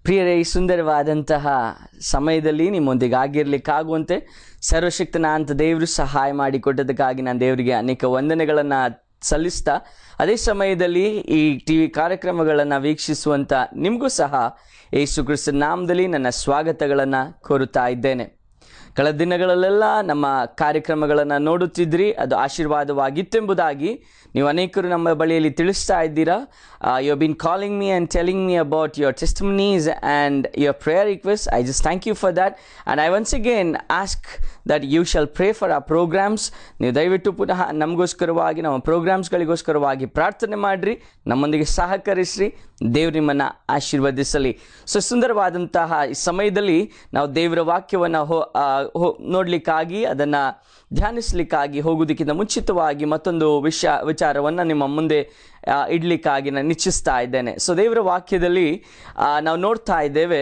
ಪ್ರಿಯರೇ ಈ ಸುಂದರವಾದಂತಹ ಸಮಯದಲ್ಲಿ ನಿಮ್ಮೊಂದಿಗೆ ಆಗಿರ್ಲಿಕ್ಕಾಗುವಂತೆ ಸರ್ವಶಕ್ತನ ಅಂತ ದೇವರು ಸಹಾಯ ಮಾಡಿಕೊಟ್ಟದಕ್ಕಾಗಿ ನಾನು ದೇವರಿಗೆ ಅನೇಕ ವಂದನೆಗಳನ್ನು ಸಲ್ಲಿಸ್ತಾ ಅದೇ ಸಮಯದಲ್ಲಿ ಈ ಟಿ ವಿ ಕಾರ್ಯಕ್ರಮಗಳನ್ನು ವೀಕ್ಷಿಸುವಂಥ ನಿಮಗೂ ಸಹ ಯೇಸು ಕ್ರಿಸ್ತ ನಾಮದಲ್ಲಿ ನನ್ನ ಸ್ವಾಗತಗಳನ್ನು ಕೋರುತ್ತಾ ಇದ್ದೇನೆ ಕಳೆದ ದಿನಗಳಲ್ಲೆಲ್ಲ ನಮ್ಮ ಕಾರ್ಯಕ್ರಮಗಳನ್ನು ನೋಡುತ್ತಿದ್ರಿ ಅದು ಆಶೀರ್ವಾದವಾಗಿತ್ತೆಂಬುದಾಗಿ ನೀವು ಅನೇಕರು ನಮ್ಮ ಬಳಿಯಲ್ಲಿ ತಿಳಿಸ್ತಾ ಇದ್ದೀರಾ you been calling me and telling me about your testimonies and your prayer request I just thank you for that and I once again ask that you shall pray for a programs ನೀವು ದಯವಿಟ್ಟು ಪುನಃ ನಮಗೋಸ್ಕರವಾಗಿ ನಮ್ಮ ಪ್ರೋಗ್ರಾಮ್ಸ್ಗಳಿಗೋಸ್ಕರವಾಗಿ ಪ್ರಾರ್ಥನೆ ಮಾಡಿರಿ ನಮ್ಮೊಂದಿಗೆ ಸಹಕರಿಸ್ರಿ ದೇವ್ರು ನಿಮ್ಮನ್ನು ಆಶೀರ್ವದಿಸಲಿ ಸೊ ಸುಂದರವಾದಂತಹ ಈ ಸಮಯದಲ್ಲಿ ನಾವು ದೇವರ ವಾಕ್ಯವನ್ನು ಹೋ ಆ, ಹೋ ನೋಡಲಿಕ್ಕಾಗಿ ಅದನ್ನು ಧ್ಯಾನಿಸಲಿಕ್ಕಾಗಿ ಹೋಗೋದಕ್ಕಿಂತ ಮುಂಚಿತವಾಗಿ ಮತ್ತೊಂದು ವಿಷಯ ವಿಚಾರವನ್ನು ನಿಮ್ಮ ಮುಂದೆ ಆ, ಇಡ್ಲಿಕ್ಕಾಗಿ ನಾನು ಇಚ್ಛಿಸ್ತಾ ಇದ್ದೇನೆ ಸೊ ದೇವರ ವಾಕ್ಯದಲ್ಲಿ ಆ, ನಾವು ನೋಡ್ತಾ ಇದ್ದೇವೆ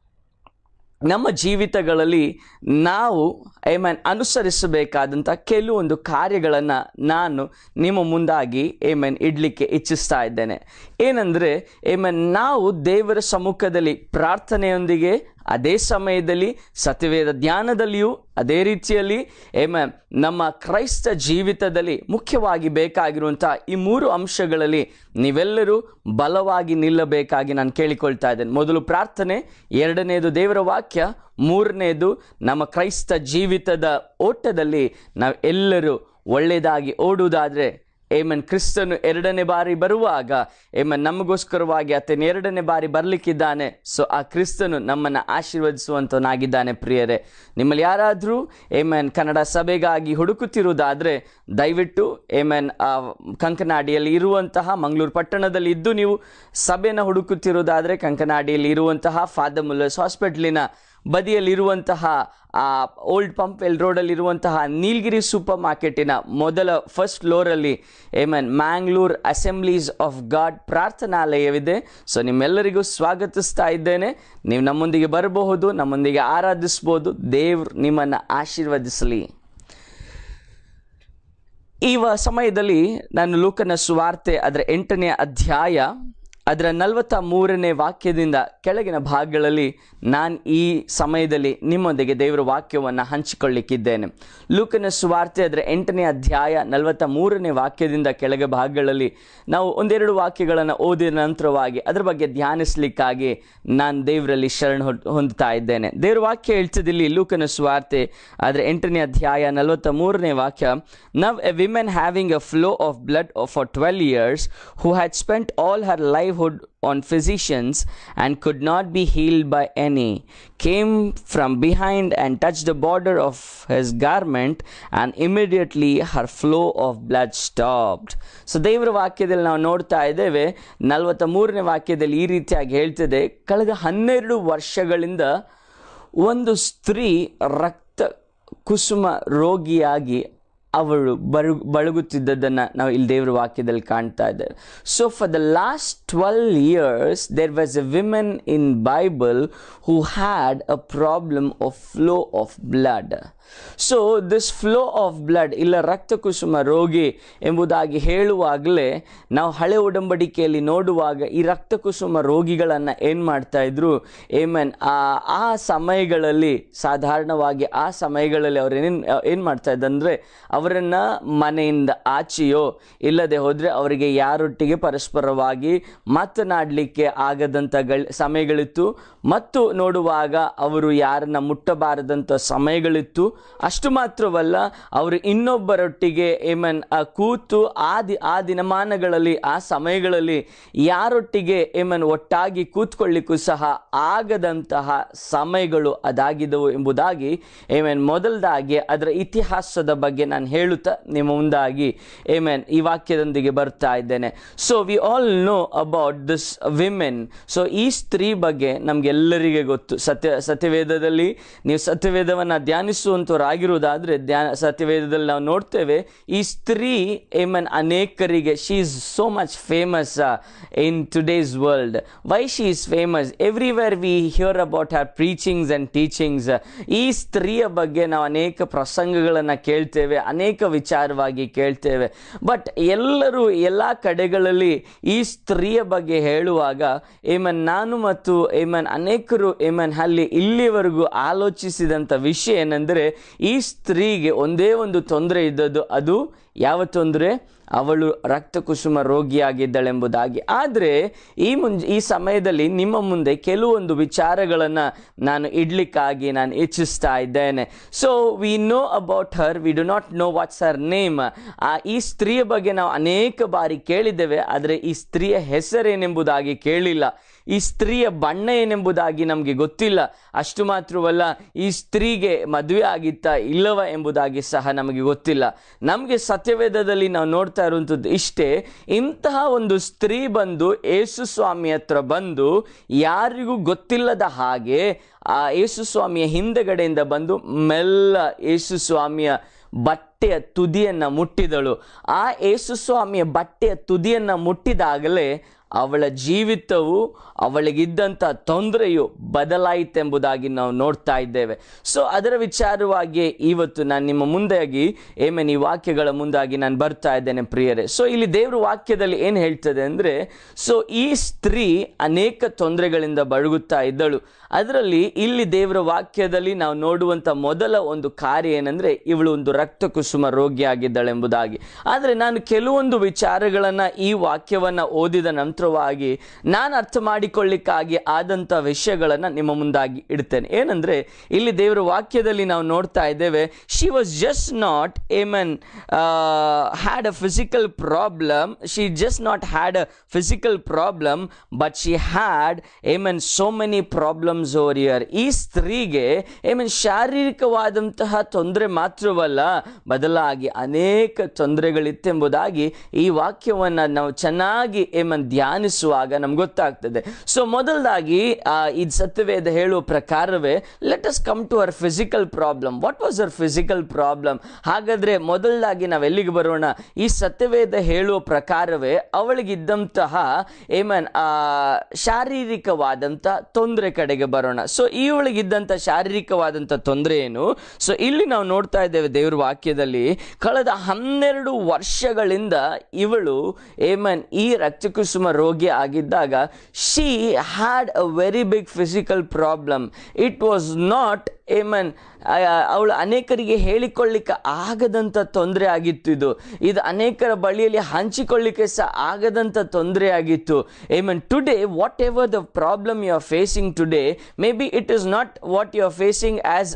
ನಮ್ಮ ಜೀವಿತಗಳಲ್ಲಿ ನಾವು ಏಮನ್ ಅನುಸರಿಸಬೇಕಾದಂಥ ಕೆಲವೊಂದು ಕಾರ್ಯಗಳನ್ನು ನಾನು ನಿಮ್ಮ ಮುಂದಾಗಿ ಏಮನ್ ಇಡಲಿಕ್ಕೆ ಇಚ್ಛಿಸ್ತಾ ಇದ್ದೇನೆ ಏನಂದರೆ ಏಮನ್ ನಾವು ದೇವರ ಸಮ್ಮುಖದಲ್ಲಿ ಪ್ರಾರ್ಥನೆಯೊಂದಿಗೆ ಅದೇ ಸಮಯದಲ್ಲಿ ಸತ್ಯವೇದ ಧ್ಯಾನದಲ್ಲಿಯೂ ಅದೇ ರೀತಿಯಲ್ಲಿ ಏಮ ನಮ್ಮ ಕ್ರೈಸ್ತ ಜೀವಿತದಲ್ಲಿ ಮುಖ್ಯವಾಗಿ ಬೇಕಾಗಿರುವಂಥ ಈ ಮೂರು ಅಂಶಗಳಲ್ಲಿ ನೀವೆಲ್ಲರೂ ಬಲವಾಗಿ ನಿಲ್ಲಬೇಕಾಗಿ ನಾನು ಕೇಳಿಕೊಳ್ತಾ ಇದ್ದೇನೆ ಮೊದಲು ಪ್ರಾರ್ಥನೆ ಎರಡನೇದು ದೇವರ ವಾಕ್ಯ ಮೂರನೇದು ನಮ್ಮ ಕ್ರೈಸ್ತ ಜೀವಿತದ ಓಟದಲ್ಲಿ ನಾವು ಎಲ್ಲರೂ ಒಳ್ಳೆಯದಾಗಿ ಓಡುವುದಾದರೆ ಏಮನ್ ಕ್ರಿಸ್ತನು ಎರಡನೇ ಬಾರಿ ಬರುವಾಗ ಏಮನ್ ನಮಗೋಸ್ಕರವಾಗಿ ಆತನ ಎರಡನೇ ಬಾರಿ ಬರಲಿಕ್ಕಿದ್ದಾನೆ ಸೊ ಆ ಕ್ರಿಸ್ತನು ನಮ್ಮನ್ನು ಆಶೀರ್ವದಿಸುವಂತನಾಗಿದ್ದಾನೆ ಪ್ರಿಯರೇ ನಿಮ್ಮಲ್ಲಿ ಯಾರಾದರೂ ಏಮನ್ ಕನ್ನಡ ಸಭೆಗಾಗಿ ಹುಡುಕುತ್ತಿರುವುದಾದರೆ ದಯವಿಟ್ಟು ಏಮನ್ ಆ ಕಂಕನಾಡಿಯಲ್ಲಿ ಇರುವಂತಹ ಮಂಗಳೂರು ಪಟ್ಟಣದಲ್ಲಿ ಇದ್ದು ನೀವು ಸಭೆಯನ್ನು ಹುಡುಕುತ್ತಿರುವುದಾದರೆ ಕಂಕನಾಡಿಯಲ್ಲಿ ಇರುವಂತಹ ಫಾದರ್ ಮುಲ್ಲರ್ಸ್ ಹಾಸ್ಪಿಟ್ಲಿನ ಬದಿಯಲ್ಲಿರುವಂತಹ ಆ ಓಲ್ಡ್ ಪಂಪೆಲ್ ರೋಡಲ್ಲಿರುವಂತಹ ನೀಲಗಿರಿ ಸೂಪರ್ ಮಾರ್ಕೆಟಿನ ಮೊದಲ ಫಸ್ಟ್ ಫ್ಲೋರಲ್ಲಿ amen Mangalore assemblies of God ಪ್ರಾರ್ಥನಾಲಯವಿದೆ ಸೊ ನಿಮ್ಮೆಲ್ಲರಿಗೂ ಸ್ವಾಗತಿಸ್ತಾ ಇದ್ದೇನೆ ನೀವು ನಮ್ಮೊಂದಿಗೆ ಬರಬಹುದು ನಮ್ಮೊಂದಿಗೆ ಆರಾಧಿಸ್ಬೋದು ದೇವ್ರು ನಿಮ್ಮನ್ನು ಆಶೀರ್ವದಿಸಲಿ ಈ ವ- ಸಮಯದಲ್ಲಿ ನಾನು ಲೂಕನ ಸುವಾರ್ತೆ ಅದರ ಎಂಟನೇ ಅಧ್ಯಾಯ ಅದರ ನಲವತ್ತ ಮೂರನೇ ವಾಕ್ಯದಿಂದ ಕೆಳಗಿನ ಭಾಗಗಳಲ್ಲಿ ನಾನು ಈ ಸಮಯದಲ್ಲಿ ನಿಮ್ಮೊಂದಿಗೆ ದೇವರ ವಾಕ್ಯವನ್ನು ಹಂಚಿಕೊಳ್ಳಿಕ್ಕಿದ್ದೇನೆ ಲೂಕನ ಸುವಾರ್ತೆ ಅದರ ಎಂಟನೇ ಅಧ್ಯಾಯ ನಲವತ್ತ ಮೂರನೇ ವಾಕ್ಯದಿಂದ ಕೆಳಗೆ ಭಾಗಗಳಲ್ಲಿ ನಾವು ಒಂದೆರಡು ವಾಕ್ಯಗಳನ್ನು ಓದಿದ ನಂತರವಾಗಿ ಅದರ ಬಗ್ಗೆ ಧ್ಯಾನಿಸ್ಲಿಕ್ಕಾಗಿ ನಾನು ದೇವರಲ್ಲಿ ಶರಣ ಹೊಡ್- ಹೊಂದುತ್ತಾ ಇದ್ದೇನೆ ದೇವರ ವಾಕ್ಯ ಹೇಳ್ತದಿಲ್ಲಿ ಲೂಕನ ಸುವಾರ್ತೆ ಅದರ ಎಂಟನೇ ಅಧ್ಯಾಯ ನಲವತ್ತ ಮೂರನೇ ವಾಕ್ಯ now a women having a flow of blood for twelve years who had spent all her livelihood on physicians and could not be healed by any, came from behind and touched the border of his garment, and immediately her flow of blood stopped. So ದೇವರ ವಾಕ್ಯದಲ್ಲಿ ನಾವು ನೋಡ್ತಾ ಇದ್ದೇವೆ ನಲವತ್ತ ಮೂರನೇ ವಾಕ್ಯದಲ್ಲಿ ಈ ರೀತಿಯಾಗಿ ಹೇಳ್ತಿದೆ ಕಳೆದ ಹನ್ನೆರಡು ವರ್ಷಗಳಿಂದ ಒಂದು ಸ್ತ್ರೀ ರಕ್ತ ಕುಸುಮ ರೋಗಿಯಾಗಿ ಅವಳು ಬರು ಬಳಗುತ್ತಿದ್ದದನ್ನು ನಾವು ಇಲ್ಲಿ ದೇವರ ವಾಕ್ಯದಲ್ಲಿ ಕಾಣ್ತಾ ಇದ್ದೇವೆ so for the last twelve years there was a women in Bible who had a problem of flow of blood so this flow of blood ಇಲ್ಲ ರಕ್ತ ಕುಸುಮ ರೋಗಿ ಎಂಬುದಾಗಿ ಹೇಳುವಾಗಲೇ ನಾವು ಹಳೆ ಒಡಂಬಡಿಕೆಯಲ್ಲಿ ನೋಡುವಾಗ ಈ ರಕ್ತ ಕುಸುಮ ರೋಗಿಗಳನ್ನು ಏನು ಮಾಡ್ತಾ ಇದ್ರು ಏಮನ್ ಆ ಆ ಸಮಯಗಳಲ್ಲಿ ಸಾಧಾರಣವಾಗಿ ಆ ಸಮಯಗಳಲ್ಲಿ ಅವ್ರು ಏನೇನು ಏನು ಮಾಡ್ತಾ ಇದ್ದಂದ್ರೆ ಅವರನ್ನು ಮನೆಯಿಂದ ಆಚೆಯೋ ಇಲ್ಲದೆ ಹೋದರೆ ಅವರಿಗೆ ಯಾರೊಟ್ಟಿಗೆ ಪರಸ್ಪರವಾಗಿ ಮಾತನಾಡಲಿಕ್ಕೆ ಆಗದಂಥ ಗಳ್ ಸಮಯಗಳಿತ್ತು ಮತ್ತು ನೋಡುವಾಗ ಅವರು ಯಾರನ್ನ ಮುಟ್ಟಬಾರದಂಥ ಸಮಯಗಳಿತ್ತು ಅಷ್ಟು ಮಾತ್ರವಲ್ಲ ಅವರು ಇನ್ನೊಬ್ಬರೊಟ್ಟಿಗೆ ಏಮನ್ ಆ ಕೂತು ಆ ದಿ ಆ ದಿನಮಾನಗಳಲ್ಲಿ ಆ ಸಮಯಗಳಲ್ಲಿ ಯಾರೊಟ್ಟಿಗೆ ಏಮನ್ ಒಟ್ಟಾಗಿ ಕೂತ್ಕೊಳ್ಳಿಕ್ಕೂ ಸಹ ಆಗದಂತಹ ಸಮಯಗಳು ಅದಾಗಿದ್ದವು ಎಂಬುದಾಗಿ ಏಮನ್ ಮೊದಲದಾಗಿ ಅದರ ಇತಿಹಾಸದ ಬಗ್ಗೆ ನಾನು ಹೇಳುತ್ತಾ ನಿಮ್ಮ ಮುಂದಾಗಿ ಏಮನ್ ಈ ವಾಕ್ಯದೊಂದಿಗೆ ಬರ್ತಾ ಇದ್ದೇನೆ so we all know about this women so ಈ ಸ್ತ್ರೀ ಬಗ್ಗೆ ನಮಗೆಲ್ಲರಿಗೆ ಗೊತ್ತು ಸತ್ಯ ಸತ್ಯವೇದದಲ್ಲಿ ನೀವು ಸತ್ಯವೇದವನ್ನು ಧ್ಯಾನಿಸುವಂಥವರಾಗಿರುವುದಾದರೆ ಧ್ಯಾನ ಸತ್ಯವೇದದಲ್ಲಿ ನಾವು ನೋಡ್ತೇವೆ ಈ ಸ್ತ್ರೀ ಏಮನ್ ಅನೇಕರಿಗೆ she is so much famous in today's world why she is famous everywhere we hear about her preachings and teachings ಈ ಸ್ತ್ರೀಯ ಬಗ್ಗೆ ನಾವು ಅನೇಕ ಪ್ರಸಂಗಗಳನ್ನು ಕೇಳ್ತೇವೆ ಅನೇಕ ವಿಚಾರವಾಗಿ ಕೇಳ್ತೇವೆ ಬಟ್ ಎಲ್ಲರೂ ಎಲ್ಲ ಕಡೆಗಳಲ್ಲಿ ಈ ಸ್ತ್ರೀಯ ಬಗ್ಗೆ ಹೇಳುವಾಗ ಏಮನ್ ನಾನು ಮತ್ತು ಏಮನ್ ಅನೇಕರು ಏಮನ್ ಅಲ್ಲಿ ಇಲ್ಲಿವರೆಗೂ ಆಲೋಚಿಸಿದಂಥ ವಿಷಯ ಏನೆಂದರೆ ಈ ಸ್ತ್ರೀಗೆ ಒಂದೇ ಒಂದು ತೊಂದರೆ ಇದ್ದದ್ದು ಅದು ಯಾವ ತೊಂದರೆ ಅವಳು ರಕ್ತ ಕುಸುಮ ರೋಗಿಯಾಗಿದ್ದಳೆಂಬುದಾಗಿ ಆದರೆ ಈ ಮುಂಜ್ ಈ ಸಮಯದಲ್ಲಿ ನಿಮ್ಮ ಮುಂದೆ ಕೆಲವೊಂದು ವಿಚಾರಗಳನ್ನು ನಾನು ಇಡ್ಲಿಕ್ಕಾಗಿ ನಾನು ಇಚ್ಛಿಸ್ತಾ ಇದ್ದೇನೆ so we know about her we do not know what's her name ಈ ಸ್ತ್ರೀಯ ಬಗ್ಗೆ ನಾವು ಅನೇಕ ಬಾರಿ ಕೇಳಿದ್ದೇವೆ ಆದರೆ ಈ ಸ್ತ್ರೀಯ ಹೆಸರೇನೆಂಬುದಾಗಿ ಕೇಳಿಲ್ಲ ಈ ಸ್ತ್ರೀಯ ಬಣ್ಣ ಏನೆಂಬುದಾಗಿ ನಮಗೆ ಗೊತ್ತಿಲ್ಲ ಅಷ್ಟು ಮಾತ್ರವಲ್ಲ ಈ ಸ್ತ್ರೀಗೆ ಮದುವೆ ಆಗಿತ್ತ ಇಲ್ಲವ ಎಂಬುದಾಗಿ ಸಹ ನಮಗೆ ಗೊತ್ತಿಲ್ಲ ನಮಗೆ ಸತ್ಯವೇದದಲ್ಲಿ ನಾವು ನೋಡ್ತಾ ಇರುವಂಥದ್ದು ಇಷ್ಟೇ ಇಂತಹ ಒಂದು ಸ್ತ್ರೀ ಬಂದು ಯೇಸು ಸ್ವಾಮಿ ಹತ್ರ ಬಂದು ಯಾರಿಗೂ ಗೊತ್ತಿಲ್ಲದ ಹಾಗೆ ಆ ಯೇಸು ಸ್ವಾಮಿಯ ಹಿಂದೆಗಡೆಯಿಂದ ಬಂದು ಮೆಲ್ಲ ಯೇಸು ಸ್ವಾಮಿಯ ಬಟ್ಟೆಯ ತುದಿಯನ್ನು ಮುಟ್ಟಿದಳು ಆ ಯೇಸು ಸ್ವಾಮಿಯ ಬಟ್ಟೆಯ ತುದಿಯನ್ನು ಮುಟ್ಟಿದಾಗಲೇ ಅವಳ ಜೀವಿತವು ಅವಳಿಗಿದ್ದಂಥ ತೊಂದರೆಯು ಬದಲಾಯಿತೆಂಬುದಾಗಿ ನಾವು ನೋಡ್ತಾ ಇದ್ದೇವೆ ಸೊ ಅದರ ವಿಚಾರವಾಗಿ ಇವತ್ತು ನಾನು ನಿಮ್ಮ ಮುಂದಾಗಿ ಏಮೇನ್ ಈ ವಾಕ್ಯಗಳ ಮುಂದಾಗಿ ನಾನು ಬರ್ತಾ ಇದ್ದೇನೆ ಪ್ರಿಯರೇ ಸೊ ಇಲ್ಲಿ ದೇವ್ರ ವಾಕ್ಯದಲ್ಲಿ ಏನು ಹೇಳ್ತದೆ ಅಂದರೆ ಸೊ ಈ ಸ್ತ್ರೀ ಅನೇಕ ತೊಂದರೆಗಳಿಂದ ಬಳುಗುತ್ತಾ ಇದ್ದಳು ಅದರಲ್ಲಿ ಇಲ್ಲಿ ದೇವರ ವಾಕ್ಯದಲ್ಲಿ ನಾವು ನೋಡುವಂಥ ಮೊದಲ ಒಂದು ಕಾರ್ಯ ಏನಂದರೆ ಇವಳು ಒಂದು ರಕ್ತ ಕುಸುಮ ರೋಗಿಯಾಗಿದ್ದಳೆಂಬುದಾಗಿ ಆದರೆ ನಾನು ಕೆಲವೊಂದು ವಿಚಾರಗಳನ್ನು ಈ ವಾಕ್ಯವನ್ನು ಓದಿದ ನಂತರವಾಗಿ ನಾನು ಅರ್ಥ ಮಾಡಿಕೊಳ್ಳಿಕ್ಕಾಗಿ ಆದಂಥ ವಿಷಯಗಳನ್ನು ನಿಮ್ಮ ಮುಂದಾಗಿ ಇಡ್ತೇನೆ ಏನಂದರೆ ಇಲ್ಲಿ ದೇವರ ವಾಕ್ಯದಲ್ಲಿ ನಾವು ನೋಡ್ತಾ ಇದ್ದೇವೆ she was just not amen had a physical problem she just not had a physical problem but she had amen so many problems over year ಈ ಸ್ತ್ರೀಗೆ ಏಮನ್ ಶಾರೀರಿಕವಾದಂತಹ ತೊಂದರೆ ಮಾತ್ರವಲ್ಲ ಬದಲಾಗಿ ಅನೇಕ ತೊಂದರೆಗಳಿತ್ತೆಂಬುದಾಗಿ ಈ ವಾಕ್ಯವನ್ನು ನಾವು ಚೆನ್ನಾಗಿ ಏಮನ್ ಧ್ಯಾನಿಸುವಾಗ ನಮ್ಗೆ ಗೊತ್ತಾಗ್ತದೆ ಸೊ ಮೊದಲದಾಗಿ ಇದು ಸತ್ಯವೇದ ಹೇಳುವ ಪ್ರಕಾರವೇ let us come to our physical problem what was our physical problem ಹಾಗಾದ್ರೆ ಮೊದಲದಾಗಿ ನಾವು ಎಲ್ಲಿಗೆ ಬರೋಣ ಈ ಸತ್ಯವೇದ ಹೇಳುವ ಪ್ರಕಾರವೇ ಅವಳಿಗಿದ್ದಂತಹ ಏಮನ್ ಶಾರೀರಿಕವಾದಂಥ ತೊಂದರೆ ಕಡೆಗೆ ಬರೋಣ ಸೊ ಇವಳಿಗಿದ್ದಂಥ ಶಾರೀರಿಕವಾದಂಥ ತೊಂದರೆ ಏನು ಸೊ ಇಲ್ಲಿ ನಾವು ನೋಡ್ತಾ ಇದ್ದೇವೆ ದೇವ್ರ ವಾಕ್ಯದಲ್ಲಿ ಕಳೆದ ಹನ್ನೆರಡು ವರ್ಷಗಳಿಂದ ಇವಳು ಏಮನ್ ಈ ರಕ್ತಕುಸುಮ ರೋಗಿ ಆಗಿದ್ದಾಗ she had a very big physical problem it was not amen ಅವಳು ಅನೇಕರಿಗೆ ಹೇಳಿಕೊಳ್ಳಿಕ್ಕೆ ಆಗದಂಥ ತೊಂದರೆ ಆಗಿತ್ತು ಇದು ಇದು ಅನೇಕರ ಬಳಿಯಲ್ಲಿ ಹಂಚಿಕೊಳ್ಳಿಕ್ಕೆ ಸಹ ಆಗದಂಥ ತೊಂದರೆ ಆಗಿತ್ತು amen today whatever the problem you are facing today may be it is not what you are facing as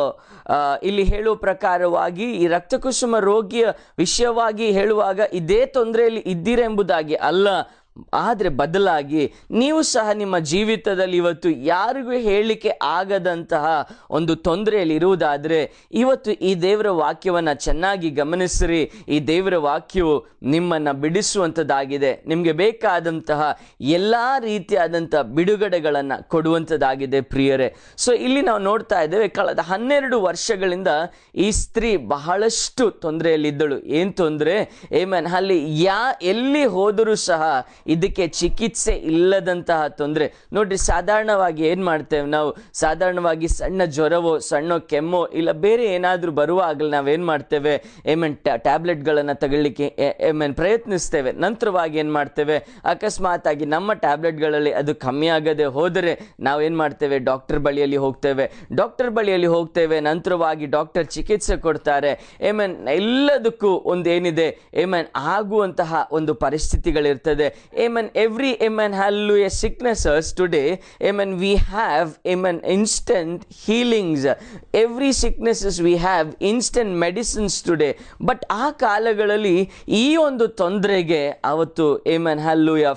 a ಇಲ್ಲಿ ಹೇಳುವ ಪ್ರಕಾರವಾಗಿ ಈ ರಕ್ತಕುಸುಮ ರೋಗಿಯ ವಿಷಯವಾಗಿ ಹೇಳುವಾಗ ಇದೇ ತೊಂದರೆಯಲ್ಲಿ ಇದ್ದೀರೆಂಬುದಾಗಿ ಅಲ್ಲ ಆದರೆ ಬದಲಾಗಿ ನೀವು ಸಹ ನಿಮ್ಮ ಜೀವಿತದಲ್ಲಿ ಇವತ್ತು ಯಾರಿಗೂ ಹೇಳಲಿಕ್ಕೆ ಆಗದಂತಹ ಒಂದು ತೊಂದರೆಯಲ್ಲಿ ಇರುವುದಾದರೆ ಇವತ್ತು ಈ ದೇವರ ವಾಕ್ಯವನ್ನು ಚೆನ್ನಾಗಿ ಗಮನಿಸಿರಿ ಈ ದೇವರ ವಾಕ್ಯವು ನಿಮ್ಮನ್ನು ಬಿಡಿಸುವಂಥದ್ದಾಗಿದೆ ನಿಮಗೆ ಬೇಕಾದಂತಹ ಎಲ್ಲ ರೀತಿಯಾದಂಥ ಬಿಡುಗಡೆಗಳನ್ನು ಕೊಡುವಂಥದ್ದಾಗಿದೆ ಪ್ರಿಯರೇ ಸೊ ಇಲ್ಲಿ ನಾವು ನೋಡ್ತಾ ಇದ್ದೇವೆ ಕಳೆದ ಹನ್ನೆರಡು ವರ್ಷಗಳಿಂದ ಈ ಸ್ತ್ರೀ ಬಹಳಷ್ಟು ತೊಂದರೆಯಲ್ಲಿದ್ದಳು ಏನು ತೊಂದರೆ ಏಮನ್ ಅಲ್ಲಿ ಯಾ ಎಲ್ಲಿ ಹೋದರೂ ಸಹ ಇದಕ್ಕೆ ಚಿಕಿತ್ಸೆ ಇಲ್ಲದಂತಹ ತೊಂದರೆ ನೋಡ್ರಿ ಸಾಧಾರಣವಾಗಿ ಏನು ಮಾಡ್ತೇವೆ ನಾವು ಸಾಧಾರಣವಾಗಿ ಸಣ್ಣ ಜ್ವರವೋ ಸಣ್ಣ ಕೆಮ್ಮೋ ಇಲ್ಲ ಬೇರೆ ಏನಾದರೂ ಬರುವಾಗಲೇ ನಾವೇನು ಮಾಡ್ತೇವೆ ಏಮನ್ ಟ್ಯಾಬ್ಲೆಟ್ಗಳನ್ನು ತಗೊಳ್ಳಿಕ್ಕೆ ಏಮನ್ ಪ್ರಯತ್ನಿಸ್ತೇವೆ ನಂತರವಾಗಿ ಏನು ಮಾಡ್ತೇವೆ ಅಕಸ್ಮಾತ್ ಆಗಿ ನಮ್ಮ ಟ್ಯಾಬ್ಲೆಟ್ಗಳಲ್ಲಿ ಅದು ಕಮ್ಮಿ ಆಗದೆ ಹೋದರೆ ನಾವೇನು ಮಾಡ್ತೇವೆ ಡಾಕ್ಟರ್ ಬಳಿಯಲ್ಲಿ ಹೋಗ್ತೇವೆ ಡಾಕ್ಟರ್ ಬಳಿಯಲ್ಲಿ ಹೋಗ್ತೇವೆ ನಂತರವಾಗಿ ಡಾಕ್ಟರ್ ಚಿಕಿತ್ಸೆ ಕೊಡ್ತಾರೆ ಏಮನ್ ಎಲ್ಲದಕ್ಕೂ ಒಂದು ಏನಿದೆ ಏಮನ್ ಆಗುವಂತಹ ಒಂದು ಪರಿಸ್ಥಿತಿಗಳಿರ್ತದೆ amen every amen hallelujah sicknesses today amen we have amen instant healings every sicknesses we have instant medicines today but ಆ ಕಾಲಗಳಲ್ಲಿ ಈ ಒಂದು ತೊಂದರೆಗೆ ಅವತ್ತು ಏಮನ್ ಹಲ್ಲುಯ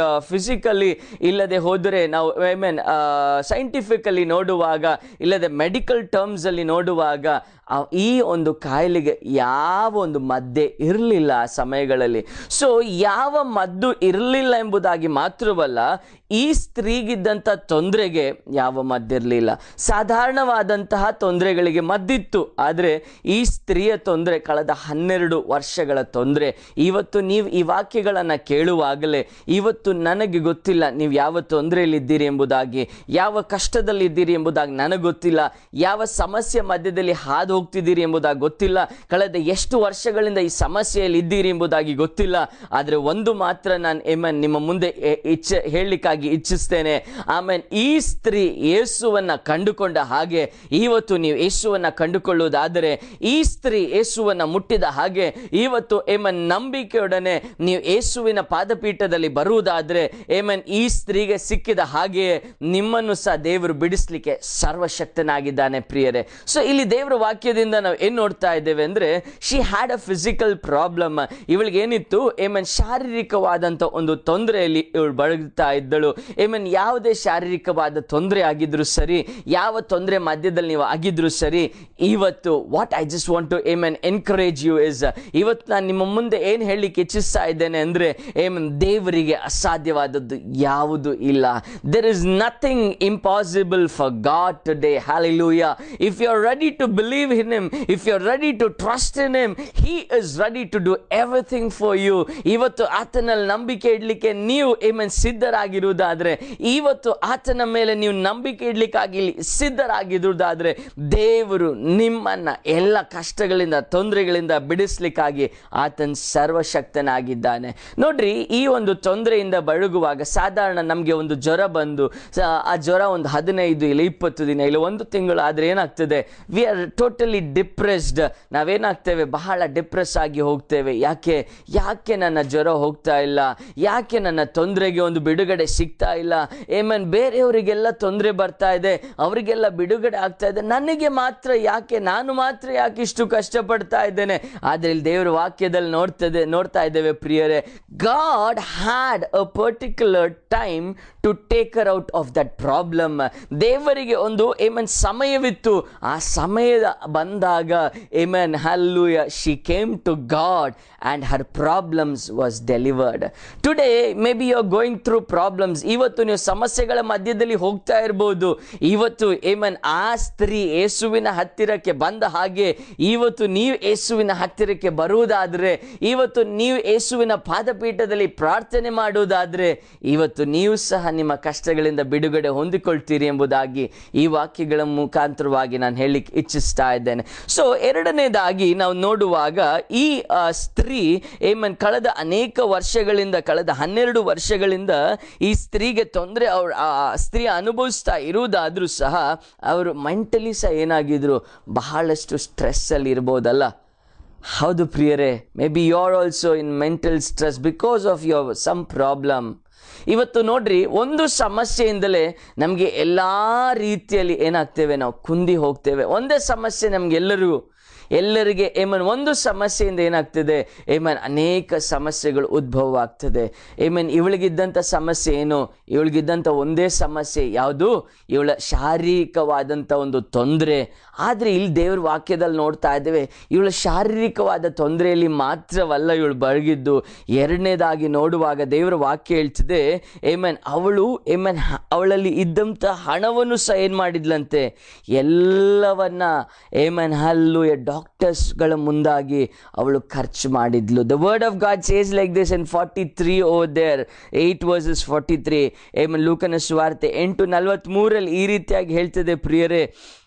ಫಿಸಿಕಲಿ ಇಲ್ಲದೆ ಹೋದರೆ ನಾವು ಐಮನ್ ಸೈಂಟಿಫಿಕಲಿ ನೋಡುವಾಗ ಇಲ್ಲದೆ ಮೆಡಿಕಲ್ ಟರ್ಮ್ಸಲ್ಲಿ ನೋಡುವಾಗ ಈ ಒಂದು ಕಾಯಿಲೆಗೆ ಯಾವ ಒಂದು ಮದ್ದೆ ಇರಲಿಲ್ಲ ಆ ಸಮಯಗಳಲ್ಲಿ ಸೊ ಯಾವ ಮದ್ದು ಇರಲಿಲ್ಲ ಎಂಬುದಾಗಿ ಮಾತ್ರವಲ್ಲ ಈ ಸ್ತ್ರೀಗಿದ್ದಂಥ ತೊಂದರೆಗೆ ಯಾವ ಮದ್ದಿರಲಿಲ್ಲ ಸಾಧಾರಣವಾದಂತಹ ತೊಂದರೆಗಳಿಗೆ ಮದ್ದಿತ್ತು ಆದರೆ ಈ ಸ್ತ್ರೀಯ ತೊಂದರೆ ಕಳೆದ ಹನ್ನೆರಡು ವರ್ಷಗಳ ತೊಂದರೆ ಇವತ್ತು ನೀವು ಈ ವಾಕ್ಯಗಳನ್ನು ಕೇಳುವಾಗಲೇ ಇವತ್ತು ನನಗೆ ಗೊತ್ತಿಲ್ಲ ನೀವು ಯಾವ ತೊಂದರೆಯಲ್ಲಿದ್ದೀರಿ ಎಂಬುದಾಗಿ ಯಾವ ಕಷ್ಟದಲ್ಲಿದ್ದೀರಿ ಎಂಬುದಾಗಿ ನನಗೆ ಗೊತ್ತಿಲ್ಲ ಯಾವ ಸಮಸ್ಯೆ ಮಧ್ಯದಲ್ಲಿ ಹಾದು ಹೋಗ್ತಿದ್ದೀರಿ ಎಂಬುದಾಗಿ ಗೊತ್ತಿಲ್ಲ ಕಳೆದ ಎಷ್ಟು ವರ್ಷಗಳಿಂದ ಈ ಸಮಸ್ಯೆಯಲ್ಲಿ ಇದ್ದೀರಿ ಎಂಬುದಾಗಿ ಗೊತ್ತಿಲ್ಲ ಆದರೆ ಒಂದು ಮಾತ್ರ ನಾನು ಏಮನ್ ನಿಮ್ಮ ಮುಂದೆ ಎ- ಇಚ್ಛೆ ಹೇಳಲಿಕ್ಕಾಗಿ ಇಚ್ಛಿಸ್ತೇನೆ ಆಮೇಲೆ ಈ ಸ್ತ್ರೀ ಯೇಸುವನ್ನ ಕಂಡುಕೊಂಡ ಹಾಗೆ ಇವತ್ತು ನೀವು ಯೇಸುವನ್ನ ಕಂಡುಕೊಳ್ಳುವುದಾದರೆ ಈ ಸ್ತ್ರೀ ಯೇಸುವನ್ನ ಮುಟ್ಟಿದ ಹಾಗೆ ಇವತ್ತು ಏಮನ್ ನಂಬಿಕೆಯೊಡನೆ ನೀವು ಯೇಸುವಿನ ಪಾದಪೀಠದಲ್ಲಿ ಬರುವುದಾದ್ರೆ ಏಮನ್ ಈ ಸ್ತ್ರೀಗೆ ಸಿಕ್ಕಿದ ಹಾಗೆಯೇ ನಿಮ್ಮನ್ನು ಸಹ ದೇವರು ಬಿಡಿಸ್ಲಿಕ್ಕೆ ಸರ್ವಶಕ್ತನಾಗಿದ್ದಾನೆ ಪ್ರಿಯರೇ ಸೊ ಇಲ್ಲಿ ದೇವರ ವಾಕ್ಯದಿಂದ ನಾವು ಏನ್ ನೋಡ್ತಾ ಇದ್ದೇವೆ ಅಂದ್ರೆ she had a physical problem ಇವಳಿಗೆ ಏನಿತ್ತು ಏಮನ್ ಶಾರೀರಿಕವಾದಂಥ ಒಂದು ತೊಂದರೆಯಲ್ಲಿ ಇವಳು ಬಳಗ್ತಾ ಇದ್ದಳು ಏಮನ್ ಯಾವುದೇ ಶಾರೀರಿಕವಾದ ತೊಂದರೆ ಆಗಿದ್ರು ಸರಿ ಯಾವ ತೊಂದರೆ ಮಧ್ಯದಲ್ಲಿ ನೀವು ಆಗಿದ್ರು ಸರಿ ಇವತ್ತು what I just want to amen encourage you is ಇವತ್ತು ನಾನು ನಿಮ್ಮ ಮುಂದೆ ಏನು ಹೇಳಲಿಕ್ಕೆ ಇಚ್ಛಿಸ್ತಾ ಇದ್ದೇನೆ ಅಂದ್ರೆ ಏಮನ್ ದೇವರಿಗೆ ಅಸಾಧ್ಯವಾದದ್ದು ಯಾವುದು ಇಲ್ಲ there is nothing impossible for God today hallelujah if you are ready to believe in him if you are ready to trust in him he is ready to do everything for you ಇವತ್ತು ಆತನಲ್ಲಿ ನಂಬಿಕೆ ಇಡ್ಲಿಕ್ಕೆ ನೀವು ಏಮನ್ ಸಿದ್ಧರಾಗಿರುವುದಾದ್ರೆ ಇವತ್ತು ಆತನ ಮೇಲೆ ನೀವು ನಂಬಿಕೆ ಇಡ್ಲಿಕ್ಕಾಗಿ ಇಲ್ಲಿ ಸಿದ್ಧರಾಗಿರುವುದಾದ್ರೆ ದೇವರು ನಿಮ್ಮನ್ನ ಎಲ್ಲ ಕಷ್ಟಗಳಿಂದ ತೊಂದರೆಗಳಿಂದ ಬಿಡಿಸ್ಲಿಕ್ಕಾಗಿ ಆತನ ಸರ್ವಶಕ್ತನಾಗಿದ್ದಾನೆ ನೋಡ್ರಿ ಈ ಒಂದು ತೊಂದರೆಯಿಂದ ಬಳುಗುವಾಗ ಸಾಧಾರಣ ನಮಗೆ ಒಂದು ಜ್ವರ ಬಂದು ಸ- ಆ ಜ್ವರ ಒಂದು ಹದಿನೈದು ಇಲ್ಲ ಇಪ್ಪತ್ತು ದಿನ ಇಲ್ಲ ಒಂದು ತಿಂಗಳು ಆದರೆ ಏನಾಗ್ತದೆ ವಿ ಆರ್ ಟೋಟಲಿ ಡಿಪ್ರೆಸ್ಡ್ ನಾವೇನಾಗ್ತೇವೆ ಬಹಳ ಡಿಪ್ರೆಸ್ ಆಗಿ ಹೋಗ್ತೇವೆ ಯಾಕೆ ಯಾಕೆ ನನ್ನ ಜ್ವರ ಹೋಗ್ತಾ ಇಲ್ಲ ಯಾಕೆ ನನ್ನ ತೊಂದರೆಗೆ ಒಂದು ಬಿಡುಗಡೆ ಸಿಗ್ತಾ ಇಲ್ಲ ಏಮನ್ ಬೇರೆಯವರಿಗೆಲ್ಲ ತೊಂದರೆ ಬರ್ತಾ ಇದೆ ಅವರಿಗೆಲ್ಲ ಬಿಡುಗಡೆ ಆಗ್ತಾ ಇದೆ ನನಗೆ ಮಾತ್ರ ಯಾಕೆ ನಾನು ಮಾತ್ರ ಯಾಕೆ ಇಷ್ಟು ಕಷ್ಟಪಡ್ತಾ ಇದ್ದೇನೆ ಆದರೆ ಇಲ್ಲಿ ದೇವರ ವಾಕ್ಯದಲ್ಲಿ ನೋಡ್ತದೆ ನೋಡ್ತಾ ಇದ್ದೇವೆ ಪ್ರಿಯರೇ God had a particular time to take her out of that problem ದೇವರಿಗೆ ಒಂದು ಏಮನ್ ಸಮಯವಿತ್ತು ಆ ಸಮಯದ ಬಂದಾಗ amen hallelujah she came to God and her problems was delivered today may be you are going through problems ಇವತ್ತು ನೀವು ಸಮಸ್ಯೆಗಳ ಮಧ್ಯದಲ್ಲಿ ಹೋಗ್ತಾ ಇರ್ಬೋದು ಇವತ್ತು ಏಮನ್ ಆ ಸ್ತ್ರೀ ಯೇಸುವಿನ ಹತ್ತಿರಕ್ಕೆ ಬಂದ ಹಾಗೆ ಇವತ್ತು ನೀವು ಯೇಸುವಿನ ಹತ್ತಿರಕ್ಕೆ ಬರುವುದಾದರೆ ಇವತ್ತು ನೀವು ಯೇಸುವಿನ ಪಾದಪೀಠದಲ್ಲಿ ಪ್ರಾರ್ಥನೆ ಮಾಡುವುದಾದರೆ ಇವತ್ತು ನೀವು ಸಹ ನಿಮ್ಮ ಕಷ್ಟಗಳಿಂದ ಬಿಡುಗಡೆ ಹೊಂದಿಕೊಳ್ತೀರಿ ಎಂಬುದಾಗಿ ಈ ವಾಕ್ಯಗಳ ಮುಖಾಂತರವಾಗಿ ನಾನು ಹೇಳಲಿಕ್ಕೆ ಇಚ್ಛಿಸ್ತಾ ಇದ್ದೇನೆ ಸೊ ಎರಡನೇದಾಗಿ ನಾವು ನೋಡುವಾಗ ಈ ಆ, ಸ್ತ್ರೀ ಏಮನ್ ಕಳೆದ ಅನೇಕ ವರ್ಷಗಳಿಂದ ಕಳೆದ ಹನ್ನೆರಡು ವರ್ಷಗಳಿಂದ ಈ ಸ್ತ್ರೀಗೆ ತೊಂದರೆ ಅವ್ರ ಆ ಸ್ತ್ರೀ ಅನುಭವಿಸ್ತಾ ಇರುವುದಾದ್ರೂ ಸಹ ಅವರು ಮೆಂಟಲಿ ಸಹ ಏನಾಗಿದ್ರು ಬಹಳಷ್ಟು ಸ್ಟ್ರೆಸ್ಸಲ್ಲಿ ಇರ್ಬೋದಲ್ಲ ಹೌದು ಪ್ರಿಯರೇ may be you are also in mental stress because of your some problem ಇವತ್ತು ನೋಡ್ರಿ ಒಂದು ಸಮಸ್ಯೆಯಿಂದಲೇ ನಮಗೆ ಎಲ್ಲ ರೀತಿಯಲ್ಲಿ ಏನಾಗ್ತೇವೆ ನಾವು ಕುಂದಿ ಹೋಗ್ತೇವೆ ಒಂದೇ ಸಮಸ್ಯೆ ನಮಗೆಲ್ಲರಿಗೂ ಎಲ್ಲರಿಗೆ ಏಮನ್ ಒಂದು ಸಮಸ್ಯೆಯಿಂದ ಏನಾಗ್ತದೆ ಏಮನ್ ಅನೇಕ ಸಮಸ್ಯೆಗಳು ಉದ್ಭವ ಆಗ್ತದೆ ಏಮನ್ ಇವಳಿಗಿದ್ದಂಥ ಸಮಸ್ಯೆ ಏನು ಇವಳಿಗಿದ್ದಂಥ ಒಂದೇ ಸಮಸ್ಯೆ ಯಾವುದು ಇವಳ ಶಾರೀರಿಕವಾದಂಥ ಒಂದು ತೊಂದರೆ ಆದರೆ ಇಲ್ಲಿ ದೇವ್ರ ವಾಕ್ಯದಲ್ಲಿ ನೋಡ್ತಾ ಇದ್ದೇವೆ ಇವಳ ಶಾರೀರಿಕವಾದ ತೊಂದರೆಯಲ್ಲಿ ಮಾತ್ರವಲ್ಲ ಇವಳು ಬರಗಿದ್ದು ಎರಡನೇದಾಗಿ ನೋಡುವಾಗ ದೇವರ ವಾಕ್ಯ ಹೇಳ್ತಿದೆ ಏಮನ್ ಅವಳು ಏಮನ್ ಹ- ಅವಳಲ್ಲಿ ಇದ್ದಂಥ ಹಣವನ್ನು ಸಹ ಏನು ಮಾಡಿದ್ಲಂತೆ ಎಲ್ಲವನ್ನ ಏಮನ್ ಹಲ್ಲು ಡಾಕ್ಟರ್ಸ್ಗಳ ಮುಂದಾಗಿ ಅವಳು ಖರ್ಚು ಮಾಡಿದ್ಲು the word of God says like this in forty three oh there eight verses forty three amen ಲೂಕನ ಸ್ವಾರ್ತೆ ಎಂಟು ನಲವತ್ತ್ಮೂರಲ್ಲಿ ಈ ರೀತಿಯಾಗಿ ಹೇಳ್ತದೆ ಪ್ರಿಯರೇ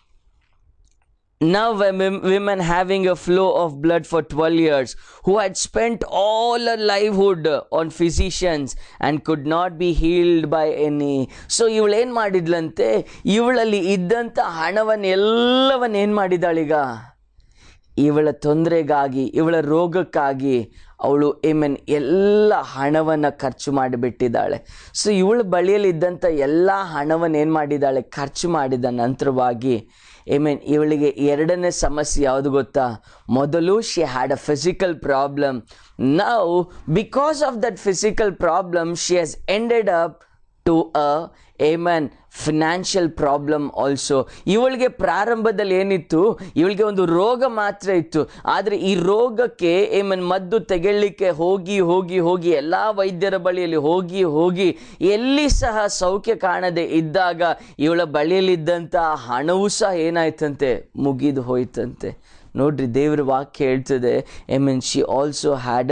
Now, wom- women having a flow of blood for 12 years, who had spent all her livelihood on physicians and could not be healed by any. So ಇವಳು ಏನು ಮಾಡಿದ್ಲಂತೆ ಇವಳಲ್ಲಿ ಇದ್ದಂಥ ಹಣವನ್ನು ಎಲ್ಲವನ್ನ ಏನು ಮಾಡಿದಾಳೀಗ ಇವಳ ತೊಂದರೆಗಾಗಿ ಇವಳ ರೋಗಕ್ಕಾಗಿ ಅವಳು ಏಮನ್ ಎಲ್ಲ ಹಣವನ್ನು ಖರ್ಚು ಮಾಡಿಬಿಟ್ಟಿದ್ದಾಳೆ ಸೊ ಇವಳ ಬಳಿಯಲ್ಲಿ ಇದ್ದಂಥ ಎಲ್ಲ ಹಣವನ್ನು ಏನು ಮಾಡಿದ್ದಾಳೆ ಖರ್ಚು ಮಾಡಿದ ನಂತರವಾಗಿ ಏಮನ್ ಇವಳಿಗೆ ಎರಡನೇ ಸಮಸ್ಯೆ ಯಾವುದು ಗೊತ್ತಾ ಮೊದಲು she had a physical problem now because of that physical problem she has ended up to a amen financial problem also ಇವಳಿಗೆ ಪ್ರಾರಂಭದಲ್ಲಿ ಏನಿತ್ತು ಇವಳಿಗೆ ಒಂದು ರೋಗ ಮಾತ್ರ ಇತ್ತು ಆದರೆ ಈ ರೋಗಕ್ಕೆ ಏಮನ್ ಮದ್ದು ತೆಗೆಯಲಿಕ್ಕೆ ಹೋಗಿ ಹೋಗಿ ಹೋಗಿ ಎಲ್ಲ ವೈದ್ಯರ ಬಳಿಯಲ್ಲಿ ಹೋಗಿ ಹೋಗಿ ಎಲ್ಲಿ ಸಹ ಸೌಖ್ಯ ಕಾಣದೆ ಇದ್ದಾಗ ಇವಳ ಬಳಿಯಲ್ಲಿದ್ದಂಥ ಹಣವೂ ಸಹ ಏನಾಯ್ತಂತೆ ಮುಗಿದು ಹೋಯ್ತಂತೆ ನೋಡ್ರಿ ದೇವ್ರ ವಾಕ್ಯ ಹೇಳ್ತದೆ I mean she also had a